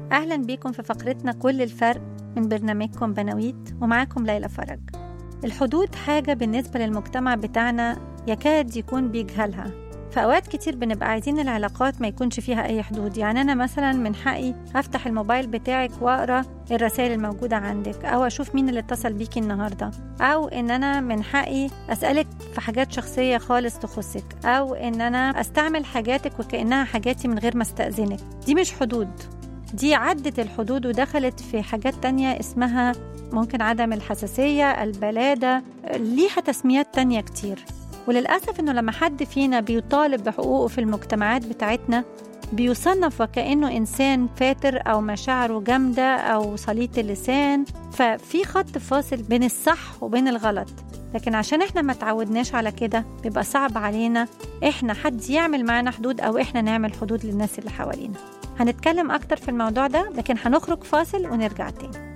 أهلا بيكم في فقرتنا كل الفرق من برنامجكم بناويت ومعاكم ليلى فرج الحدود حاجة بالنسبة للمجتمع بتاعنا يكاد يكون بيجهلها فأوقات كتير بنبقى عايزين العلاقات ما يكونش فيها أي حدود يعني أنا مثلا من حقي أفتح الموبايل بتاعك وأقرأ الرسائل الموجودة عندك أو أشوف مين اللي اتصل بيكي النهاردة أو إن أنا من حقي أسألك في حاجات شخصية خالص تخصك أو إن أنا أستعمل حاجاتك وكأنها حاجاتي من غير ما استأذنك دي مش حدود دي عدت الحدود ودخلت في حاجات تانية اسمها ممكن عدم الحساسية البلادة ليها تسميات تانية كتير وللأسف إنه لما حد فينا بيطالب بحقوقه في المجتمعات بتاعتنا بيصنف وكأنه إنسان فاتر أو مشاعره جامدة أو صليط اللسان ففي خط فاصل بين الصح وبين الغلط لكن عشان احنا ما تعودناش على كده بيبقى صعب علينا احنا حد يعمل معانا حدود او احنا نعمل حدود للناس اللي حوالينا هنتكلم اكتر في الموضوع ده لكن هنخرج فاصل ونرجع تاني